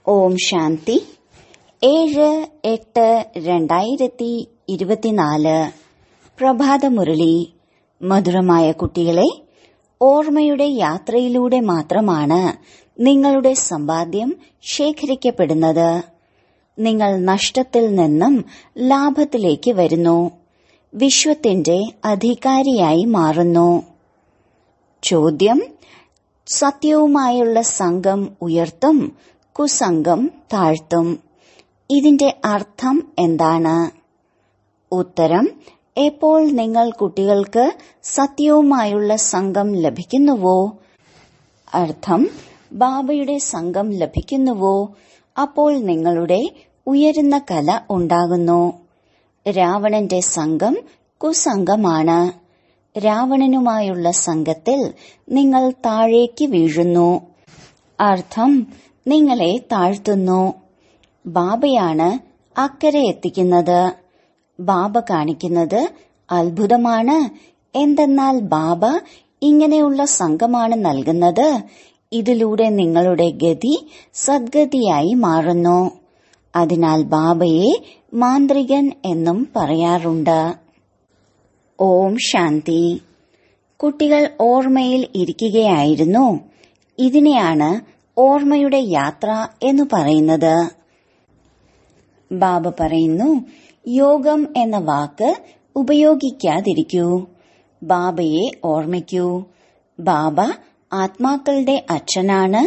ഓം ശാന്തി ഏഴ് എട്ട് രണ്ടായിരത്തി ഇരുപത്തിനാല് പ്രഭാതമുരളി മധുരമായ കുട്ടികളെ ഓർമ്മയുടെ യാത്രയിലൂടെ മാത്രമാണ് നിങ്ങളുടെ സമ്പാദ്യം ശേഖരിക്കപ്പെടുന്നത് നിങ്ങൾ നഷ്ടത്തിൽ നിന്നും ലാഭത്തിലേക്ക് വരുന്നു വിശ്വത്തിന്റെ അധികാരിയായി മാറുന്നു ചോദ്യം സത്യവുമായുള്ള സംഘം ഉയർത്തും കുസംഗം താഴ്ത്തും ഇതിന്റെ അർത്ഥം എന്താണ് ഉത്തരം എപ്പോൾ നിങ്ങൾ കുട്ടികൾക്ക് സത്യവുമായുള്ള സംഘം ലഭിക്കുന്നുവോ അർത്ഥം ബാബയുടെ സംഘം ലഭിക്കുന്നുവോ അപ്പോൾ നിങ്ങളുടെ ഉയരുന്ന കല ഉണ്ടാകുന്നു രാവണന്റെ സംഘം കുസംഗമാണ് രാവണനുമായുള്ള സംഘത്തിൽ നിങ്ങൾ താഴേക്ക് വീഴുന്നു അർത്ഥം നിങ്ങളെ താഴ്ത്തുന്നു ബാബയാണ് അക്കരെ എത്തിക്കുന്നത് ബാബ കാണിക്കുന്നത് അത്ഭുതമാണ് എന്തെന്നാൽ ബാബ ഇങ്ങനെയുള്ള സംഘമാണ് നൽകുന്നത് ഇതിലൂടെ നിങ്ങളുടെ ഗതി സദ്ഗതിയായി മാറുന്നു അതിനാൽ ബാബയെ മാന്ത്രികൻ എന്നും പറയാറുണ്ട് ഓം ശാന്തി കുട്ടികൾ ഓർമ്മയിൽ ഇരിക്കുകയായിരുന്നു ഇതിനെയാണ് ഓർമ്മയുടെ യാത്ര എന്ന് പറയുന്നത് ബാബ പറയുന്നു യോഗം എന്ന വാക്ക് ഉപയോഗിക്കാതിരിക്കൂ ബാബയെ ഓർമ്മിക്കൂ ബാബ ആത്മാക്കളുടെ അച്ഛനാണ്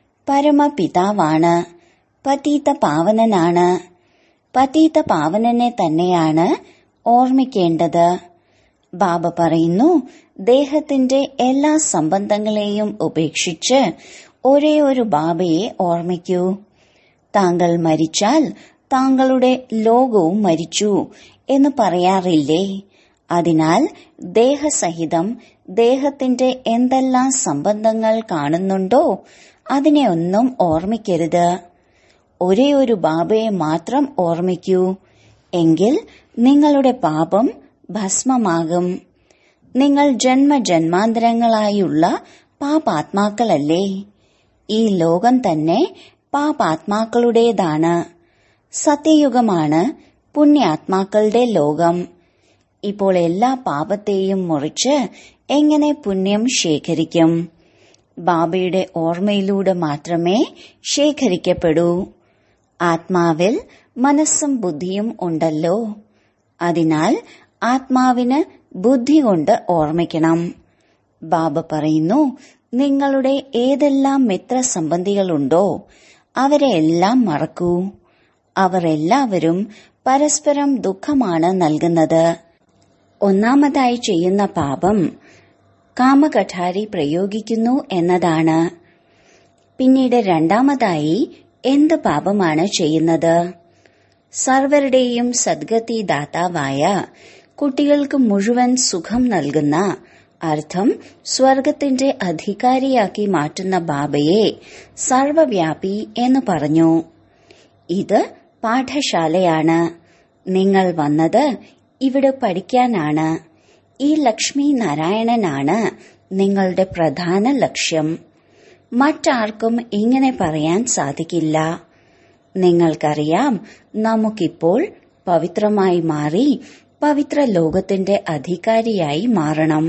പരമപിതാവാണ് പതീത പാവനനാണ് പതീത പാവനനെ തന്നെയാണ് ഓർമ്മിക്കേണ്ടത് ബാബ പറയുന്നു ദേഹത്തിന്റെ എല്ലാ സംബന്ധങ്ങളെയും ഉപേക്ഷിച്ച് ഒരേ ഒരു ബാബയെ ഓർമ്മിക്കൂ താങ്കൾ മരിച്ചാൽ താങ്കളുടെ ലോകവും മരിച്ചു എന്ന് പറയാറില്ലേ അതിനാൽ ദേഹസഹിതം ദേഹത്തിന്റെ എന്തെല്ലാം സംബന്ധങ്ങൾ കാണുന്നുണ്ടോ അതിനെ ഒന്നും ഓർമ്മിക്കരുത് ഒരേ ഒരു ബാബയെ മാത്രം ഓർമ്മിക്കൂ എങ്കിൽ നിങ്ങളുടെ പാപം ഭസ്മമാകും നിങ്ങൾ ജന്മജന്മാന്തരങ്ങളായുള്ള പാപാത്മാക്കളല്ലേ ഈ ലോകം തന്നെ പാപാത്മാക്കളുടേതാണ് സത്യയുഗമാണ് പുണ്യാത്മാക്കളുടെ ലോകം ഇപ്പോൾ എല്ലാ പാപത്തെയും മുറിച്ച് എങ്ങനെ പുണ്യം ശേഖരിക്കും ബാബയുടെ ഓർമ്മയിലൂടെ മാത്രമേ ശേഖരിക്കപ്പെടൂ ആത്മാവിൽ മനസ്സും ബുദ്ധിയും ഉണ്ടല്ലോ അതിനാൽ ആത്മാവിന് ബുദ്ധി കൊണ്ട് ഓർമ്മിക്കണം ബാബ പറയുന്നു നിങ്ങളുടെ ഏതെല്ലാം മിത്രസംബന്ധികളുണ്ടോ അവരെ എല്ലാം മറക്കൂ അവർ എല്ലാവരും പരസ്പരം ദുഃഖമാണ് നൽകുന്നത് ഒന്നാമതായി ചെയ്യുന്ന പാപം കാമകഠാരി പ്രയോഗിക്കുന്നു എന്നതാണ് പിന്നീട് രണ്ടാമതായി എന്ത് പാപമാണ് ചെയ്യുന്നത് സർവരുടെയും സദ്ഗതി ദാതാവായ കുട്ടികൾക്ക് മുഴുവൻ സുഖം നൽകുന്ന അർത്ഥം സ്വർഗത്തിന്റെ അധികാരിയാക്കി മാറ്റുന്ന ബാബയെ സർവവ്യാപി എന്ന് പറഞ്ഞു ഇത് പാഠശാലയാണ് നിങ്ങൾ വന്നത് ഇവിടെ പഠിക്കാനാണ് ഈ ലക്ഷ്മി നാരായണനാണ് നിങ്ങളുടെ പ്രധാന ലക്ഷ്യം മറ്റാർക്കും ഇങ്ങനെ പറയാൻ സാധിക്കില്ല നിങ്ങൾക്കറിയാം നമുക്കിപ്പോൾ പവിത്രമായി മാറി പവിത്ര ലോകത്തിന്റെ അധികാരിയായി മാറണം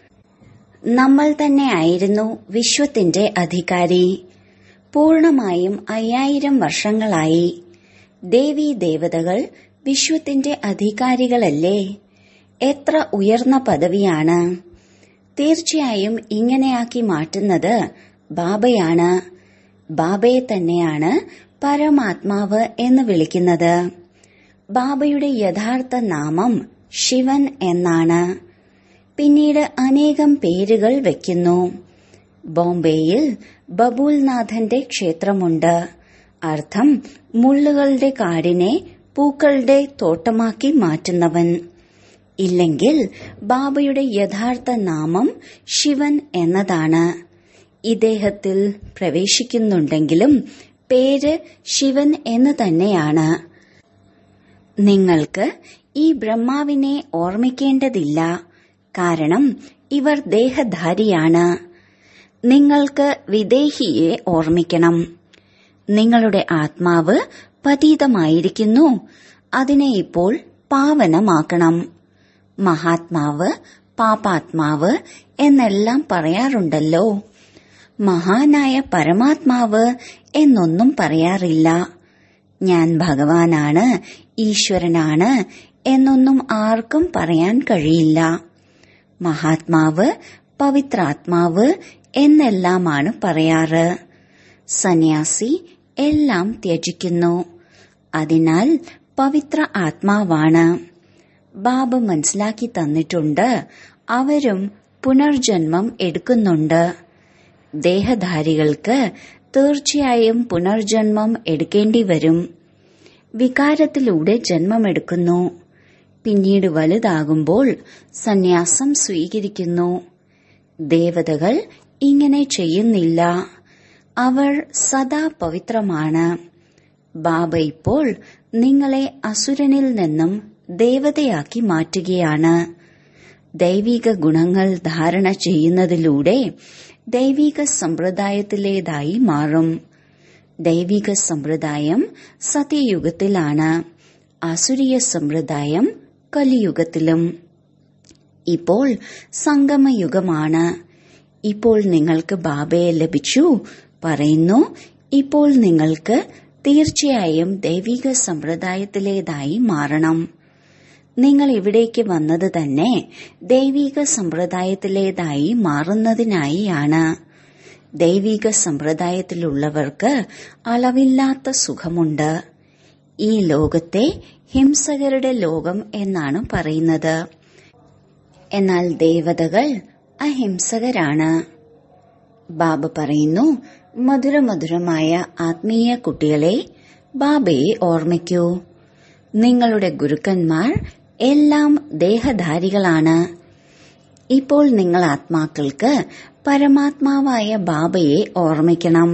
നമ്മൾ തന്നെ ആയിരുന്നു വിശ്വത്തിന്റെ അധികാരി പൂർണമായും അയ്യായിരം വർഷങ്ങളായി ദേവീ ദേവതകൾ വിശ്വത്തിന്റെ അധികാരികളല്ലേ എത്ര ഉയർന്ന പദവിയാണ് തീർച്ചയായും ഇങ്ങനെയാക്കി മാറ്റുന്നത് ബാബയാണ് ബാബയെ തന്നെയാണ് പരമാത്മാവ് എന്ന് വിളിക്കുന്നത് ബാബയുടെ യഥാർത്ഥ നാമം ശിവൻ എന്നാണ് പിന്നീട് അനേകം പേരുകൾ വയ്ക്കുന്നു ബോംബെയിൽ ബബൂൽനാഥന്റെ ക്ഷേത്രമുണ്ട് അർത്ഥം മുള്ളുകളുടെ കാടിനെ പൂക്കളുടെ തോട്ടമാക്കി മാറ്റുന്നവൻ ഇല്ലെങ്കിൽ ബാബയുടെ യഥാർത്ഥ നാമം ശിവൻ എന്നതാണ് ഇദ്ദേഹത്തിൽ പ്രവേശിക്കുന്നുണ്ടെങ്കിലും പേര് ശിവൻ എന്ന് തന്നെയാണ് നിങ്ങൾക്ക് ഈ ബ്രഹ്മാവിനെ ഓർമ്മിക്കേണ്ടതില്ല കാരണം ഇവർ ദേഹധാരിയാണ് നിങ്ങൾക്ക് വിദേഹിയെ ഓർമ്മിക്കണം നിങ്ങളുടെ ആത്മാവ് പതീതമായിരിക്കുന്നു അതിനെ ഇപ്പോൾ പാവനമാക്കണം മഹാത്മാവ് പാപാത്മാവ് എന്നെല്ലാം പറയാറുണ്ടല്ലോ മഹാനായ പരമാത്മാവ് എന്നൊന്നും പറയാറില്ല ഞാൻ ഭഗവാനാണ് ഈശ്വരനാണ് എന്നൊന്നും ആർക്കും പറയാൻ കഴിയില്ല മഹാത്മാവ് പവിത്രാത്മാവ് എന്നെല്ലാമാണ് പറയാറ് സന്യാസി എല്ലാം ത്യജിക്കുന്നു അതിനാൽ പവിത്ര ആത്മാവാണ് ബാബ മനസ്സിലാക്കി തന്നിട്ടുണ്ട് അവരും പുനർജന്മം എടുക്കുന്നുണ്ട് ദേഹധാരികൾക്ക് തീർച്ചയായും പുനർജന്മം എടുക്കേണ്ടി വരും വികാരത്തിലൂടെ ജന്മമെടുക്കുന്നു പിന്നീട് വലുതാകുമ്പോൾ സന്യാസം സ്വീകരിക്കുന്നു ദേവതകൾ ഇങ്ങനെ ചെയ്യുന്നില്ല അവർ സദാ പവിത്രമാണ് ബാബ ഇപ്പോൾ നിങ്ങളെ അസുരനിൽ നിന്നും ദേവതയാക്കി മാറ്റുകയാണ് ദൈവിക ഗുണങ്ങൾ ധാരണ ചെയ്യുന്നതിലൂടെ ദൈവിക സമ്പ്രദായത്തിലേതായി മാറും ദൈവിക സമ്പ്രദായം സത്യയുഗത്തിലാണ് അസുരീയ സമ്പ്രദായം കലിയുഗത്തിലും ഇപ്പോൾ സംഗമയുഗമാണ് ഇപ്പോൾ നിങ്ങൾക്ക് ബാബയെ ലഭിച്ചു പറയുന്നു ഇപ്പോൾ നിങ്ങൾക്ക് തീർച്ചയായും ദൈവിക സമ്പ്രദായത്തിലേതായി മാറണം നിങ്ങൾ ഇവിടേക്ക് വന്നത് തന്നെ ദൈവിക സമ്പ്രദായത്തിലേതായി മാറുന്നതിനായിയാണ് ദൈവിക സമ്പ്രദായത്തിലുള്ളവർക്ക് അളവില്ലാത്ത സുഖമുണ്ട് ഈ ലോകത്തെ ഹിംസകരുടെ ലോകം എന്നാണ് പറയുന്നത് എന്നാൽ ദേവതകൾ അഹിംസകരാണ് ബാബ പറയുന്നു മധുരമധുരമായ ആത്മീയ കുട്ടികളെ ബാബയെ ഓർമ്മിക്കൂ നിങ്ങളുടെ ഗുരുക്കന്മാർ എല്ലാം ദേഹധാരികളാണ് ഇപ്പോൾ നിങ്ങൾ ആത്മാക്കൾക്ക് പരമാത്മാവായ ബാബയെ ഓർമ്മിക്കണം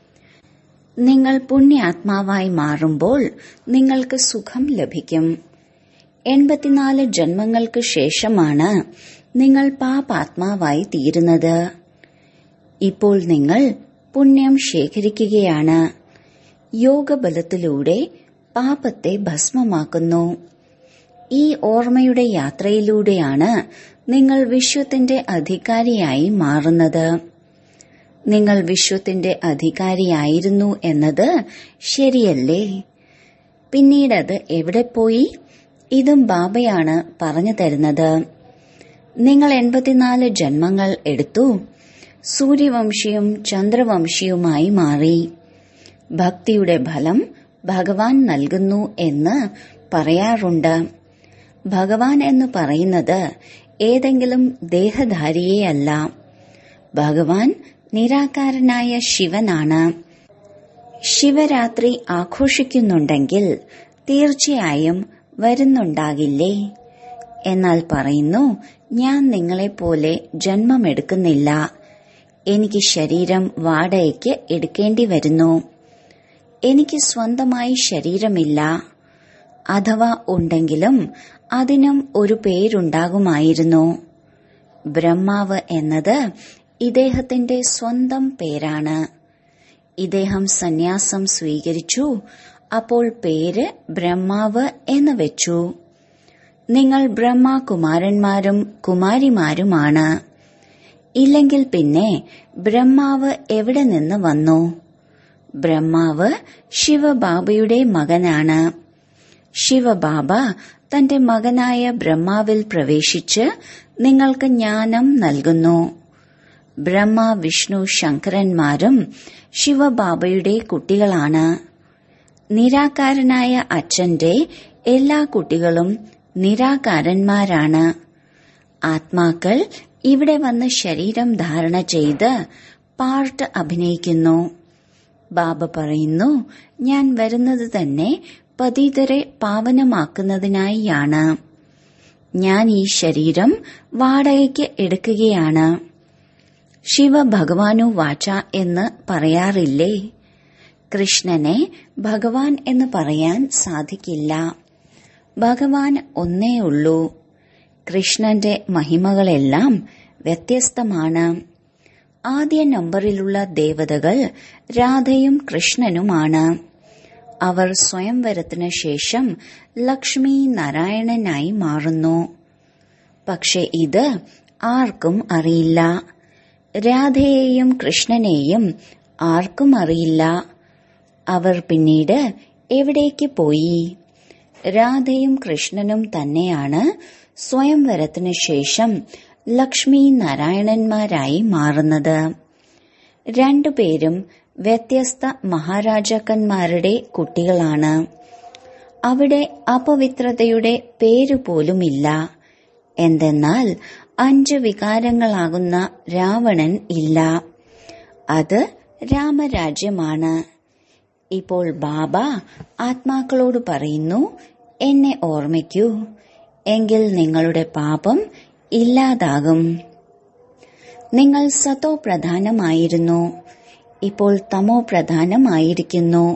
നിങ്ങൾ പുണ്യാത്മാവായി മാറുമ്പോൾ നിങ്ങൾക്ക് സുഖം ലഭിക്കും എൺപത്തിനാല് ജന്മങ്ങൾക്ക് ശേഷമാണ് നിങ്ങൾ പാപാത്മാവായി തീരുന്നത് ഇപ്പോൾ നിങ്ങൾ പുണ്യം ശേഖരിക്കുകയാണ് യോഗബലത്തിലൂടെ പാപത്തെ ഭസ്മമാക്കുന്നു ഈ ഓർമ്മയുടെ യാത്രയിലൂടെയാണ് നിങ്ങൾ വിശ്വത്തിന്റെ അധികാരിയായി മാറുന്നത് നിങ്ങൾ വിശ്വത്തിന്റെ അധികാരിയായിരുന്നു എന്നത് ശരിയല്ലേ പിന്നീടത് എവിടെ പോയി ഇതും ബാബയാണ് പറഞ്ഞു തരുന്നത് നിങ്ങൾ എൺപത്തിനാല് ജന്മങ്ങൾ എടുത്തു സൂര്യവംശിയും ചന്ദ്രവംശിയുമായി മാറി ഭക്തിയുടെ ഫലം ഭഗവാൻ നൽകുന്നു എന്ന് പറയാറുണ്ട് ഭഗവാൻ എന്ന് പറയുന്നത് ഏതെങ്കിലും ദേഹധാരിയെയല്ല ഭഗവാൻ നിരാകാരനായ ശിവനാണ് ശിവരാത്രി ആഘോഷിക്കുന്നുണ്ടെങ്കിൽ തീർച്ചയായും വരുന്നുണ്ടാകില്ലേ എന്നാൽ പറയുന്നു ഞാൻ നിങ്ങളെപ്പോലെ ജന്മമെടുക്കുന്നില്ല എനിക്ക് ശരീരം വാടകയ്ക്ക് എടുക്കേണ്ടി വരുന്നു എനിക്ക് സ്വന്തമായി ശരീരമില്ല അഥവാ ഉണ്ടെങ്കിലും അതിനും ഒരു പേരുണ്ടാകുമായിരുന്നു ബ്രഹ്മാവ് എന്നത് ഇദ്ദേഹത്തിന്റെ സ്വന്തം പേരാണ് ഇദ്ദേഹം സന്യാസം സ്വീകരിച്ചു അപ്പോൾ പേര് ബ്രഹ്മാവ് എന്ന് വെച്ചു നിങ്ങൾ ബ്രഹ്മകുമാരന്മാരും കുമാരിമാരുമാണ് ഇല്ലെങ്കിൽ പിന്നെ ബ്രഹ്മാവ് എവിടെ നിന്ന് വന്നു ബ്രഹ്മാവ് ശിവബാബയുടെ മകനാണ് ശിവബാബ തന്റെ മകനായ ബ്രഹ്മാവിൽ പ്രവേശിച്ച് നിങ്ങൾക്ക് ജ്ഞാനം നൽകുന്നു ബ്രഹ്മ വിഷ്ണു ശങ്കരന്മാരും ശിവബാബയുടെ കുട്ടികളാണ് നിരാകാരനായ അച്ഛന്റെ എല്ലാ കുട്ടികളും നിരാകാരന്മാരാണ് ആത്മാക്കൾ ഇവിടെ വന്ന് ശരീരം ധാരണ ചെയ്ത് പാർട്ട് അഭിനയിക്കുന്നു ബാബ പറയുന്നു ഞാൻ വരുന്നത് തന്നെ പതിതരെ പാവനമാക്കുന്നതിനായിയാണ് ഞാൻ ഈ ശരീരം വാടകയ്ക്ക് എടുക്കുകയാണ് ശിവ ഭഗവാനു വാച എന്ന് പറയാറില്ലേ കൃഷ്ണനെ ഭഗവാൻ എന്ന് പറയാൻ സാധിക്കില്ല ഭഗവാൻ ഒന്നേ ഉള്ളൂ കൃഷ്ണന്റെ മഹിമകളെല്ലാം വ്യത്യസ്തമാണ് ആദ്യ നമ്പറിലുള്ള ദേവതകൾ രാധയും കൃഷ്ണനുമാണ് അവർ സ്വയംവരത്തിന് ശേഷം ലക്ഷ്മി നാരായണനായി മാറുന്നു പക്ഷെ ഇത് ആർക്കും അറിയില്ല രാധയെയും കൃഷ്ണനെയും ആർക്കും അറിയില്ല അവർ പിന്നീട് എവിടേക്ക് പോയി രാധയും കൃഷ്ണനും തന്നെയാണ് സ്വയംവരത്തിന് ശേഷം ലക്ഷ്മി നാരായണന്മാരായി മാറുന്നത് രണ്ടുപേരും വ്യത്യസ്ത മഹാരാജാക്കന്മാരുടെ കുട്ടികളാണ് അവിടെ അപവിത്രതയുടെ പേരുപോലുമില്ല എന്തെന്നാൽ അഞ്ച് വികാരങ്ങളാകുന്ന രാവണൻ ഇല്ല അത് രാമരാജ്യമാണ് ഇപ്പോൾ ബാബ ആത്മാക്കളോട് പറയുന്നു എന്നെ ഓർമ്മിക്കൂ എങ്കിൽ നിങ്ങളുടെ പാപം ഇല്ലാതാകും നിങ്ങൾ സതോ പ്രധാനമായിരുന്നു ഇപ്പോൾ തമോ പ്രധാനമായിരിക്കുന്നു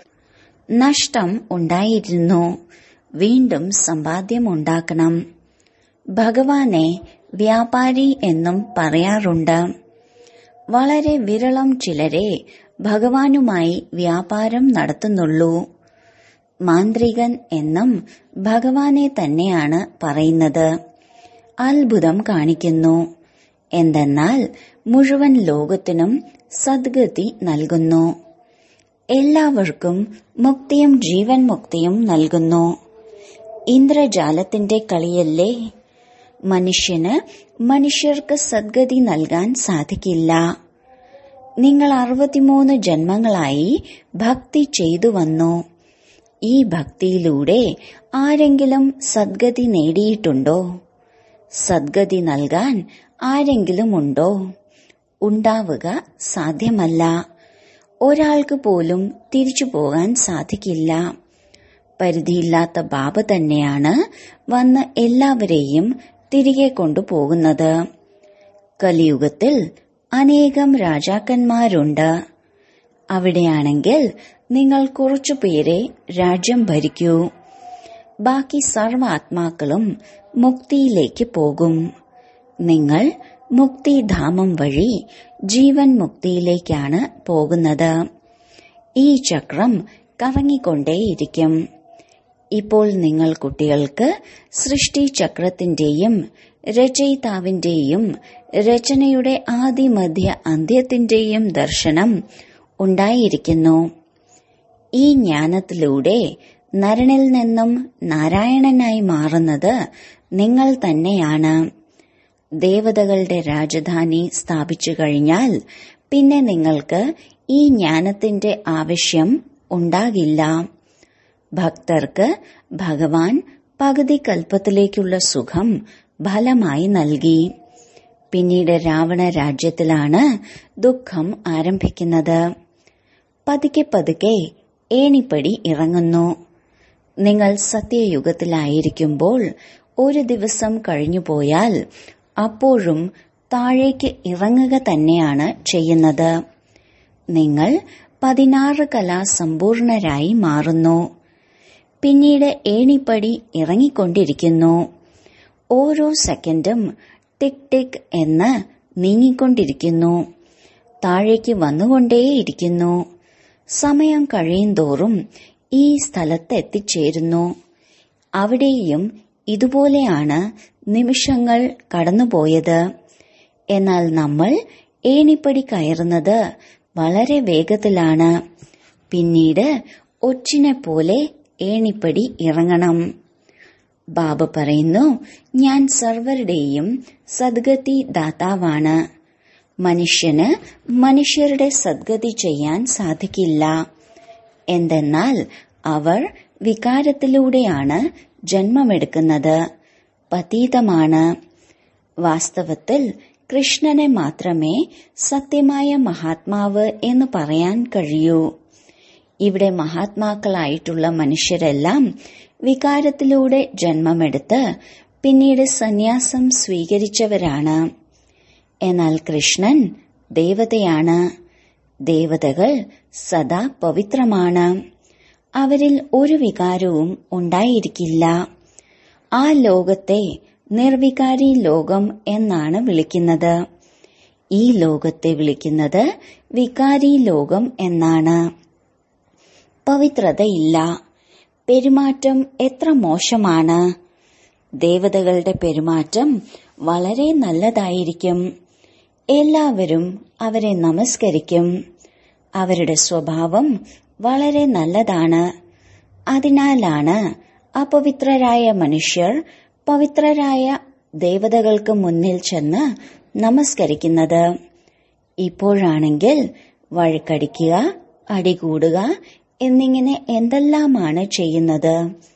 നഷ്ടം ഉണ്ടായിരുന്നു വീണ്ടും സമ്പാദ്യം ഉണ്ടാക്കണം ഭഗവാനെ വ്യാപാരി എന്നും പറയാറുണ്ട് വളരെ വിരളം ചിലരെ ഭഗവാനുമായി വ്യാപാരം നടത്തുന്നുള്ളൂ മാന്ത്രികൻ എന്നും ഭഗവാനെ തന്നെയാണ് പറയുന്നത് അത്ഭുതം കാണിക്കുന്നു എന്തെന്നാൽ മുഴുവൻ ലോകത്തിനും സദ്ഗതി നൽകുന്നു എല്ലാവർക്കും മുക്തിയും ജീവൻ മുക്തിയും നൽകുന്നു ഇന്ദ്രജാലത്തിന്റെ കളിയല്ലേ മനുഷ്യന് മനുഷ്യർക്ക് സദ്ഗതി നൽകാൻ സാധിക്കില്ല നിങ്ങൾ അറുപത്തിമൂന്ന് ജന്മങ്ങളായി ഭക്തി ചെയ്തു വന്നു ഈ ഭക്തിയിലൂടെ ആരെങ്കിലും സദ്ഗതി നേടിയിട്ടുണ്ടോ സദ്ഗതി നൽകാൻ ആരെങ്കിലും ഉണ്ടോ ഉണ്ടാവുക സാധ്യമല്ല ഒരാൾക്ക് പോലും തിരിച്ചു പോകാൻ സാധിക്കില്ല പരിധിയില്ലാത്ത ബാബ തന്നെയാണ് വന്ന് എല്ലാവരെയും തിരികെ കൊണ്ടുപോകുന്നത് കലിയുഗത്തിൽ അനേകം രാജാക്കന്മാരുണ്ട് അവിടെയാണെങ്കിൽ നിങ്ങൾ കുറച്ചുപേരെ രാജ്യം ഭരിക്കൂ ബാക്കി സർവാത്മാക്കളും മുക്തിയിലേക്ക് പോകും നിങ്ങൾ മുക്തിധാമം വഴി ജീവൻ മുക്തിയിലേക്കാണ് പോകുന്നത് ഈ ചക്രം കറങ്ങിക്കൊണ്ടേയിരിക്കും ഇപ്പോൾ നിങ്ങൾ കുട്ടികൾക്ക് സൃഷ്ടി ചക്രത്തിന്റെയും രചയിതാവിന്റെയും രചനയുടെ ആദിമധ്യ അന്ത്യത്തിന്റെയും ദർശനം ഉണ്ടായിരിക്കുന്നു ഈ ജ്ഞാനത്തിലൂടെ നരനിൽ നിന്നും നാരായണനായി മാറുന്നത് നിങ്ങൾ തന്നെയാണ് ദേവതകളുടെ രാജധാനി സ്ഥാപിച്ചു കഴിഞ്ഞാൽ പിന്നെ നിങ്ങൾക്ക് ഈ ജ്ഞാനത്തിന്റെ ആവശ്യം ഉണ്ടാകില്ല ഭക്തർക്ക് ഭഗവാൻ പകുതി കൽപ്പത്തിലേക്കുള്ള സുഖം ഫലമായി നൽകി പിന്നീട് രാവണ രാജ്യത്തിലാണ് ദുഃഖം ആരംഭിക്കുന്നത് പതുക്കെ പതുക്കെ ഏണിപ്പടി ഇറങ്ങുന്നു നിങ്ങൾ സത്യയുഗത്തിലായിരിക്കുമ്പോൾ ഒരു ദിവസം കഴിഞ്ഞുപോയാൽ അപ്പോഴും താഴേക്ക് ഇറങ്ങുക തന്നെയാണ് ചെയ്യുന്നത് നിങ്ങൾ പതിനാറ് കലാസമ്പൂർണരായി മാറുന്നു പിന്നീട് ഏണിപ്പടി ഇറങ്ങിക്കൊണ്ടിരിക്കുന്നു ഓരോ സെക്കൻഡും ടിക് ടിക് എന്ന് നീങ്ങിക്കൊണ്ടിരിക്കുന്നു താഴേക്ക് വന്നുകൊണ്ടേയിരിക്കുന്നു സമയം കഴിയുന്തോറും ഈ സ്ഥലത്ത് എത്തിച്ചേരുന്നു അവിടെയും ഇതുപോലെയാണ് നിമിഷങ്ങൾ കടന്നുപോയത് എന്നാൽ നമ്മൾ ഏണിപ്പടി കയറുന്നത് വളരെ വേഗത്തിലാണ് പിന്നീട് ഒച്ചിനെ പോലെ ഏണിപ്പടി ഇറങ്ങണം ബാബ പറയുന്നു ഞാൻ സർവരുടെയും സദ്ഗതി ദാതാവാണ് മനുഷ്യന് മനുഷ്യരുടെ സദ്ഗതി ചെയ്യാൻ സാധിക്കില്ല എന്തെന്നാൽ അവർ വികാരത്തിലൂടെയാണ് ജന്മമെടുക്കുന്നത് പതീതമാണ് വാസ്തവത്തിൽ കൃഷ്ണനെ മാത്രമേ സത്യമായ മഹാത്മാവ് എന്ന് പറയാൻ കഴിയൂ ഇവിടെ മഹാത്മാക്കളായിട്ടുള്ള മനുഷ്യരെല്ലാം വികാരത്തിലൂടെ ജന്മമെടുത്ത് പിന്നീട് സന്യാസം സ്വീകരിച്ചവരാണ് എന്നാൽ കൃഷ്ണൻ ദേവതയാണ് ദേവതകൾ സദാ പവിത്രമാണ് അവരിൽ ഒരു വികാരവും ഉണ്ടായിരിക്കില്ല ആ ലോകത്തെ നിർവികാരി ലോകം എന്നാണ് വിളിക്കുന്നത് ഈ ലോകത്തെ വിളിക്കുന്നത് വികാരി ലോകം എന്നാണ് പവിത്രതയില്ല പെരുമാറ്റം എത്ര മോശമാണ് ദേവതകളുടെ പെരുമാറ്റം വളരെ നല്ലതായിരിക്കും എല്ലാവരും അവരെ നമസ്കരിക്കും അവരുടെ സ്വഭാവം വളരെ നല്ലതാണ് അതിനാലാണ് അപവിത്രരായ മനുഷ്യർ പവിത്രരായ ദേവതകൾക്ക് മുന്നിൽ ചെന്ന് നമസ്കരിക്കുന്നത് ഇപ്പോഴാണെങ്കിൽ വഴക്കടിക്കുക അടികൂടുക എന്നിങ്ങനെ എന്തെല്ലാമാണ് ചെയ്യുന്നത്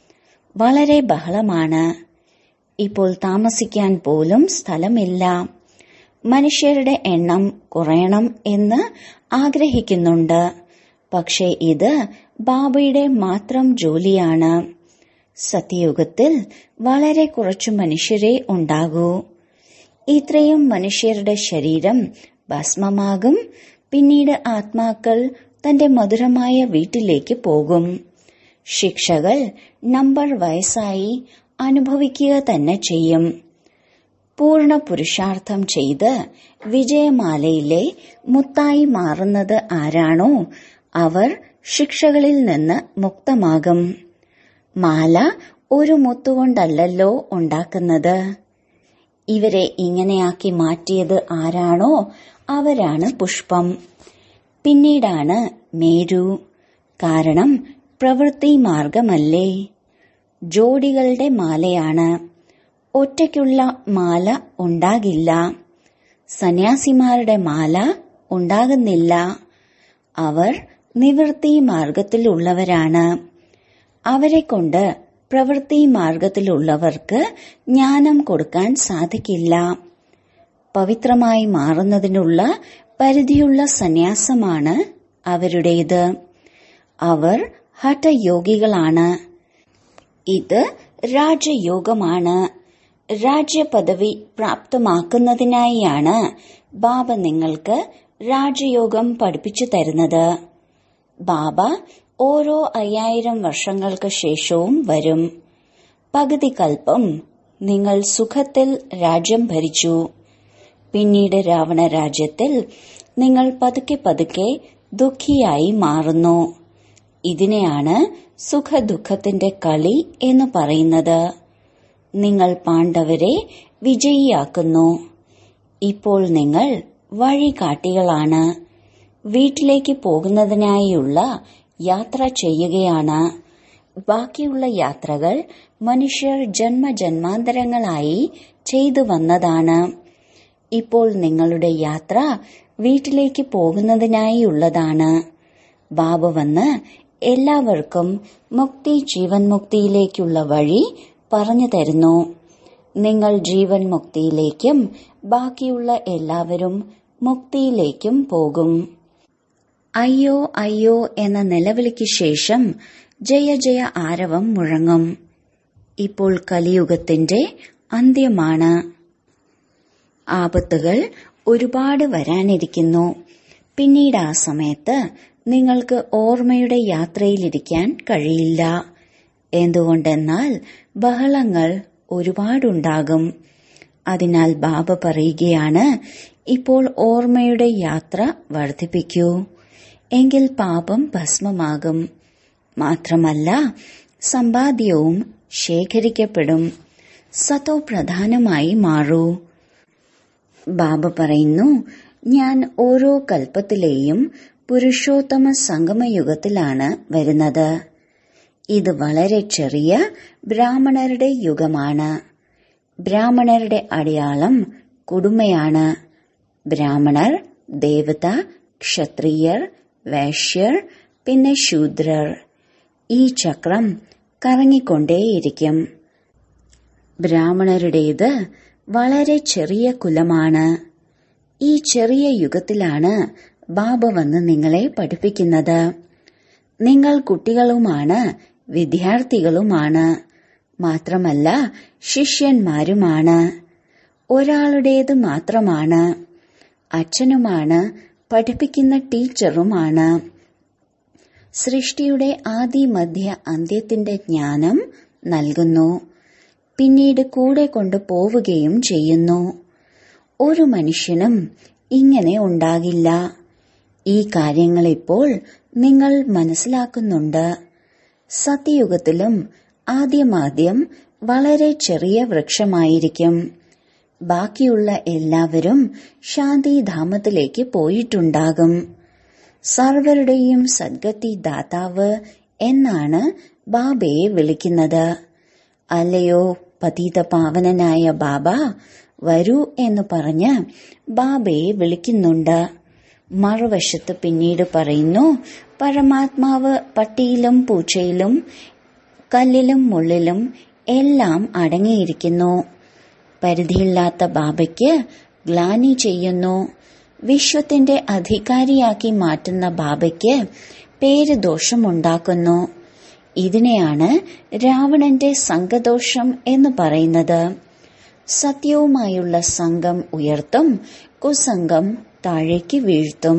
വളരെ ബഹളമാണ് ഇപ്പോൾ താമസിക്കാൻ പോലും സ്ഥലമില്ല മനുഷ്യരുടെ എണ്ണം കുറയണം എന്ന് ആഗ്രഹിക്കുന്നുണ്ട് പക്ഷേ ഇത് ബാബയുടെ മാത്രം ജോലിയാണ് സത്യയുഗത്തിൽ വളരെ കുറച്ചു മനുഷ്യരെ ഉണ്ടാകൂ ഇത്രയും മനുഷ്യരുടെ ശരീരം ഭസ്മമാകും പിന്നീട് ആത്മാക്കൾ തന്റെ മധുരമായ വീട്ടിലേക്ക് പോകും ശിക്ഷകൾ നമ്പർ വയസ്സായി അനുഭവിക്കുക തന്നെ ചെയ്യും പൂർണ്ണ പുരുഷാർത്ഥം ചെയ്ത് വിജയമാലയിലെ മുത്തായി മാറുന്നത് ആരാണോ അവർ ശിക്ഷകളിൽ നിന്ന് മുക്തമാകും മാല ഒരു മുത്തുകൊണ്ടല്ലല്ലോ ഉണ്ടാക്കുന്നത് ഇവരെ ഇങ്ങനെയാക്കി മാറ്റിയത് ആരാണോ അവരാണ് പുഷ്പം പിന്നീടാണ് മേരു കാരണം പ്രവൃത്തി മാർഗമല്ലേ ജോഡികളുടെ മാലയാണ് ഒറ്റയ്ക്കുള്ള മാല ഉണ്ടാകില്ല സന്യാസിമാരുടെ മാല ഉണ്ടാകുന്നില്ല അവർ നിവൃത്തി മാർഗത്തിലുള്ളവരാണ് അവരെ കൊണ്ട് പ്രവൃത്തി മാർഗത്തിലുള്ളവർക്ക് ജ്ഞാനം കൊടുക്കാൻ സാധിക്കില്ല പവിത്രമായി മാറുന്നതിനുള്ള പരിധിയുള്ള സന്യാസമാണ് അവരുടേത് അവർ ഹഠയോഗികളാണ് ഇത് രാജയോഗമാണ് രാജ്യപദവി പ്രാപ്തമാക്കുന്നതിനായാണ് ബാബ നിങ്ങൾക്ക് രാജയോഗം പഠിപ്പിച്ചു തരുന്നത് ബാബ ഓരോ അയ്യായിരം വർഷങ്ങൾക്ക് ശേഷവും വരും പകുതി കൽപ്പം നിങ്ങൾ സുഖത്തിൽ രാജ്യം ഭരിച്ചു പിന്നീട് രാവണ രാജ്യത്തിൽ നിങ്ങൾ പതുക്കെ പതുക്കെ ദുഃഖിയായി മാറുന്നു ഇതിനെയാണ് സുഖദുഃഖത്തിന്റെ കളി എന്ന് പറയുന്നത് നിങ്ങൾ പാണ്ഡവരെ വിജയിയാക്കുന്നു ഇപ്പോൾ നിങ്ങൾ വഴികാട്ടികളാണ് വീട്ടിലേക്ക് പോകുന്നതിനായുള്ള യാത്ര ചെയ്യുകയാണ് ബാക്കിയുള്ള യാത്രകൾ മനുഷ്യർ ജന്മജന്മാന്തരങ്ങളായി ചെയ്തു വന്നതാണ് ഇപ്പോൾ നിങ്ങളുടെ യാത്ര വീട്ടിലേക്ക് പോകുന്നതിനായുള്ളതാണ് ബാബ വന്ന് എല്ലാവർക്കും മുക്തി ജീവൻ മുക്തിയിലേക്കുള്ള വഴി പറഞ്ഞു തരുന്നു നിങ്ങൾ ജീവൻ മുക്തിയിലേക്കും ബാക്കിയുള്ള എല്ലാവരും മുക്തിയിലേക്കും പോകും അയ്യോ അയ്യോ എന്ന നിലവിളിക്ക് ശേഷം ജയ ജയ ആരവം മുഴങ്ങും ഇപ്പോൾ കലിയുഗത്തിന്റെ അന്ത്യമാണ് ആപത്തുകൾ ഒരുപാട് വരാനിരിക്കുന്നു പിന്നീട് ആ സമയത്ത് നിങ്ങൾക്ക് ഓർമ്മയുടെ യാത്രയിലിരിക്കാൻ കഴിയില്ല എന്തുകൊണ്ടെന്നാൽ ബഹളങ്ങൾ ഒരുപാടുണ്ടാകും അതിനാൽ ബാബ പറയുകയാണ് ഇപ്പോൾ ഓർമ്മയുടെ യാത്ര വർദ്ധിപ്പിക്കൂ എങ്കിൽ പാപം ഭസ്മമാകും മാത്രമല്ല സമ്പാദ്യവും ശേഖരിക്കപ്പെടും സതോ പ്രധാനമായി മാറൂ ബാബ പറയുന്നു ഞാൻ ഓരോ കൽപ്പത്തിലെയും പുരുഷോത്തമ സംഗമയുഗത്തിലാണ് വരുന്നത് ഇത് വളരെ ചെറിയ ബ്രാഹ്മണരുടെ യുഗമാണ് ബ്രാഹ്മണരുടെ അടയാളം കുടുംബയാണ് ബ്രാഹ്മണർ ദേവത ക്ഷത്രിയർ വൈശ്യർ പിന്നെ ശൂദ്രർ ഈ ചക്രം കറങ്ങിക്കൊണ്ടേയിരിക്കും ബ്രാഹ്മണരുടേത് വളരെ ചെറിയ കുലമാണ് ഈ ചെറിയ യുഗത്തിലാണ് ബാബ വന്ന് നിങ്ങളെ പഠിപ്പിക്കുന്നത് നിങ്ങൾ കുട്ടികളുമാണ് വിദ്യാർത്ഥികളുമാണ് മാത്രമല്ല ശിഷ്യന്മാരുമാണ് ഒരാളുടേത് മാത്രമാണ് അച്ഛനുമാണ് പഠിപ്പിക്കുന്ന ടീച്ചറുമാണ് സൃഷ്ടിയുടെ ആദി മധ്യ അന്ത്യത്തിന്റെ ജ്ഞാനം നൽകുന്നു പിന്നീട് കൂടെ കൊണ്ടു പോവുകയും ചെയ്യുന്നു ഒരു മനുഷ്യനും ഇങ്ങനെ ഉണ്ടാകില്ല ഈ കാര്യങ്ങൾ ഇപ്പോൾ നിങ്ങൾ മനസ്സിലാക്കുന്നുണ്ട് സത്യയുഗത്തിലും ആദ്യമാദ്യം വളരെ ചെറിയ വൃക്ഷമായിരിക്കും ബാക്കിയുള്ള എല്ലാവരും ശാന്തിധാമത്തിലേക്ക് പോയിട്ടുണ്ടാകും സർവരുടെയും സദ്ഗതി ദാതാവ് എന്നാണ് ബാബയെ വിളിക്കുന്നത് അല്ലയോ പതീത പാവനനായ ബാബ വരൂ എന്ന് പറഞ്ഞ് ബാബയെ വിളിക്കുന്നുണ്ട് മറുവശത്ത് പിന്നീട് പറയുന്നു പരമാത്മാവ് പട്ടിയിലും പൂച്ചയിലും കല്ലിലും മുള്ളിലും എല്ലാം അടങ്ങിയിരിക്കുന്നു പരിധിയില്ലാത്ത ബാബയ്ക്ക് ഗ്ലാനി ചെയ്യുന്നു വിശ്വത്തിന്റെ അധികാരിയാക്കി മാറ്റുന്ന ബാബയ്ക്ക് പേര് ദോഷമുണ്ടാക്കുന്നു ഇതിനെയാണ് രാവണന്റെ സംഘദോഷം എന്ന് പറയുന്നത് സത്യവുമായുള്ള സംഘം ഉയർത്തും കുസംഗം താഴേക്ക് വീഴ്ത്തും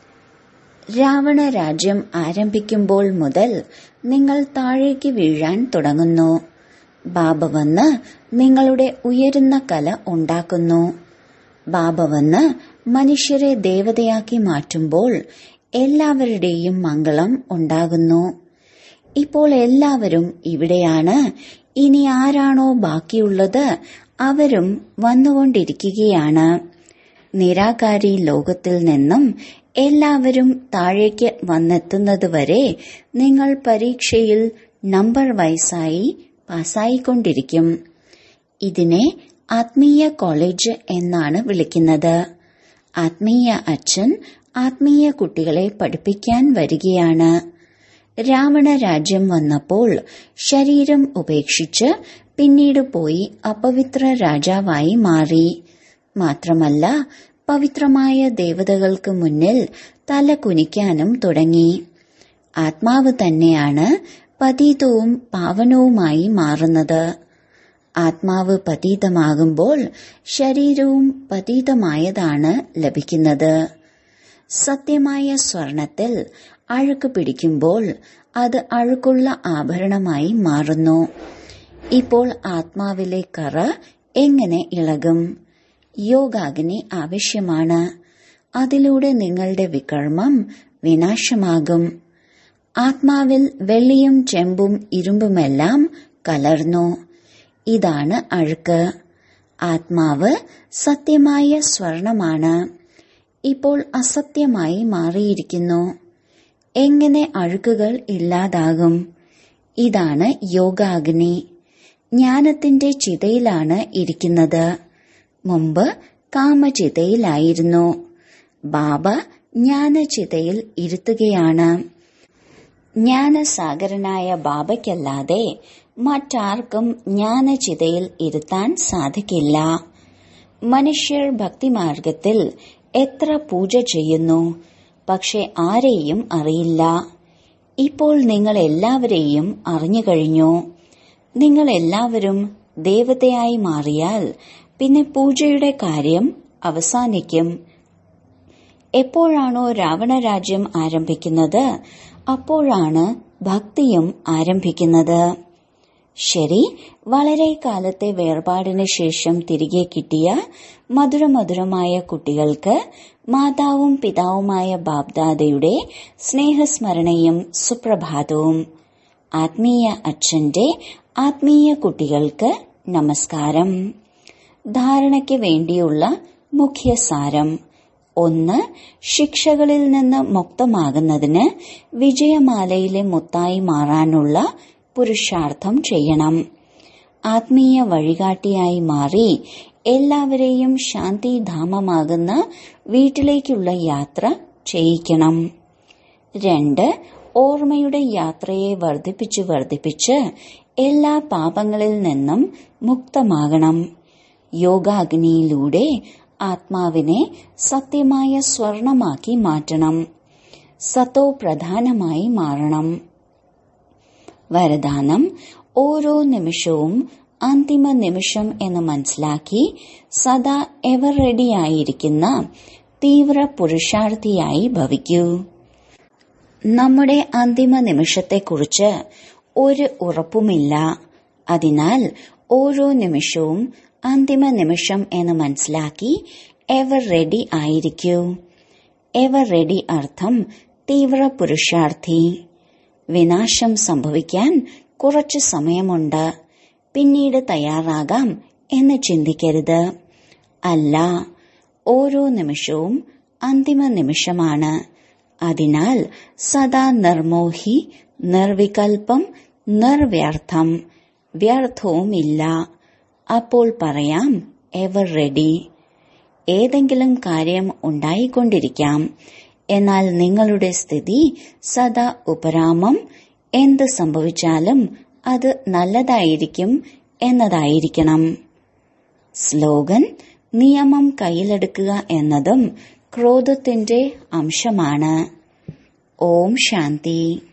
രാവണ രാജ്യം ആരംഭിക്കുമ്പോൾ മുതൽ നിങ്ങൾ താഴേക്ക് വീഴാൻ തുടങ്ങുന്നു ബാബ വന്ന് നിങ്ങളുടെ ഉയരുന്ന കല ഉണ്ടാക്കുന്നു ബാബ വന്ന് മനുഷ്യരെ ദേവതയാക്കി മാറ്റുമ്പോൾ എല്ലാവരുടെയും മംഗളം ഉണ്ടാകുന്നു ഇപ്പോൾ എല്ലാവരും ഇവിടെയാണ് ഇനി ആരാണോ ബാക്കിയുള്ളത് അവരും വന്നുകൊണ്ടിരിക്കുകയാണ് നിരാകാരി ലോകത്തിൽ നിന്നും എല്ലാവരും താഴേക്ക് വന്നെത്തുന്നതുവരെ നിങ്ങൾ പരീക്ഷയിൽ നമ്പർ വയസ്സായി പാസ്സായിക്കൊണ്ടിരിക്കും ഇതിനെ ആത്മീയ കോളേജ് എന്നാണ് വിളിക്കുന്നത് ആത്മീയ അച്ഛൻ ആത്മീയ കുട്ടികളെ പഠിപ്പിക്കാൻ വരികയാണ് രാവണ രാജ്യം വന്നപ്പോൾ ശരീരം ഉപേക്ഷിച്ച് പിന്നീട് പോയി അപവിത്ര രാജാവായി മാറി മാത്രമല്ല പവിത്രമായ ദേവതകൾക്ക് മുന്നിൽ തല കുനിക്കാനും തുടങ്ങി ആത്മാവ് തന്നെയാണ് പതീതവും പാവനവുമായി മാറുന്നത് ആത്മാവ് പതീതമാകുമ്പോൾ ശരീരവും പതീതമായതാണ് ലഭിക്കുന്നത് സത്യമായ സ്വർണത്തിൽ അഴുക്ക് പിടിക്കുമ്പോൾ അത് അഴുക്കുള്ള ആഭരണമായി മാറുന്നു ഇപ്പോൾ ആത്മാവിലെ കറ എങ്ങനെ ഇളകും യോഗാഗ്നി ആവശ്യമാണ് അതിലൂടെ നിങ്ങളുടെ വികർമ്മം വിനാശമാകും ആത്മാവിൽ വെള്ളിയും ചെമ്പും ഇരുമ്പുമെല്ലാം കലർന്നു ഇതാണ് അഴുക്ക് ആത്മാവ് സത്യമായ സ്വർണമാണ് ഇപ്പോൾ അസത്യമായി മാറിയിരിക്കുന്നു എങ്ങനെ അഴുക്കുകൾ ഇല്ലാതാകും ഇതാണ് യോഗാഗ്നി ജ്ഞാനത്തിന്റെ ചിതയിലാണ് ഇരിക്കുന്നത് മുമ്പ് കാമചിതയിലായിരുന്നു ബാബ ജ്ഞാനചിതയിൽ ഇരുത്തുകയാണ് ജ്ഞാനസാഗരനായ ബാബയ്ക്കല്ലാതെ മറ്റാർക്കും ജ്ഞാനചിതയിൽ ഇരുത്താൻ സാധിക്കില്ല മനുഷ്യർ ഭക്തിമാർഗത്തിൽ എത്ര പൂജ ചെയ്യുന്നു പക്ഷെ ആരെയും അറിയില്ല ഇപ്പോൾ നിങ്ങൾ എല്ലാവരെയും അറിഞ്ഞു കഴിഞ്ഞു നിങ്ങൾ എല്ലാവരും ദേവതയായി മാറിയാൽ പിന്നെ പൂജയുടെ കാര്യം അവസാനിക്കും എപ്പോഴാണോ രാവണരാജ്യം ആരംഭിക്കുന്നത് അപ്പോഴാണ് ഭക്തിയും ആരംഭിക്കുന്നത് ശരി വളരെ കാലത്തെ വേർപാടിന് ശേഷം തിരികെ കിട്ടിയ മധുരമധുരമായ കുട്ടികൾക്ക് മാതാവും പിതാവുമായ ബാബ്ദാദയുടെ സ്നേഹസ്മരണയും സുപ്രഭാതവും ആത്മീയ അച്ഛന്റെ ആത്മീയ കുട്ടികൾക്ക് നമസ്കാരം ധാരണയ്ക്ക് വേണ്ടിയുള്ള മുഖ്യസാരം ഒന്ന് ശിക്ഷകളിൽ നിന്ന് മുക്തമാകുന്നതിന് വിജയമാലയിലെ മുത്തായി മാറാനുള്ള പുരുഷാർത്ഥം ചെയ്യണം ആത്മീയ വഴികാട്ടിയായി മാറി എല്ലാവരെയും ശാന്തിധാമമാകുന്ന വീട്ടിലേക്കുള്ള യാത്ര ചെയ്യിക്കണം രണ്ട് ഓർമ്മയുടെ യാത്രയെ വർദ്ധിപ്പിച്ച് വർദ്ധിപ്പിച്ച് എല്ലാ പാപങ്ങളിൽ നിന്നും മുക്തമാകണം യോഗാഗ്നിയിലൂടെ ആത്മാവിനെ സത്യമായ സ്വർണമാക്കി മാറ്റണം സത്തോ പ്രധാനമായി മാറണം വരദാനം ഓരോ നിമിഷവും അന്തിമ നിമിഷം എന്ന് മനസ്സിലാക്കി സദാ എവർ റെഡിയായിരിക്കുന്ന തീവ്ര പുരുഷാർത്ഥിയായി ഭവിക്കൂ നമ്മുടെ അന്തിമ നിമിഷത്തെക്കുറിച്ച് ഒരു ഉറപ്പുമില്ല അതിനാൽ ഓരോ നിമിഷവും അന്തിമ നിമിഷം എന്ന് മനസ്സിലാക്കി എവർ റെഡി ആയിരിക്കൂ എവർ റെഡി അർത്ഥം തീവ്ര പുരുഷാർത്ഥി വിനാശം സംഭവിക്കാൻ കുറച്ചു സമയമുണ്ട് പിന്നീട് തയ്യാറാകാം എന്ന് ചിന്തിക്കരുത് അല്ല ഓരോ നിമിഷവും അന്തിമ നിമിഷമാണ് അതിനാൽ സദാ നിർമോഹി നിർവികൽപ്പം നിർവ്യർത്ഥം വ്യർത്ഥവുമില്ല അപ്പോൾ പറയാം എവർ റെഡി ഏതെങ്കിലും കാര്യം ഉണ്ടായിക്കൊണ്ടിരിക്കാം എന്നാൽ നിങ്ങളുടെ സ്ഥിതി സദാ ഉപരാമം എന്ത് സംഭവിച്ചാലും അത് നല്ലതായിരിക്കും എന്നതായിരിക്കണം സ്ലോഗൻ നിയമം കയ്യിലെടുക്കുക എന്നതും ക്രോധത്തിന്റെ അംശമാണ് ഓം ശാന്തി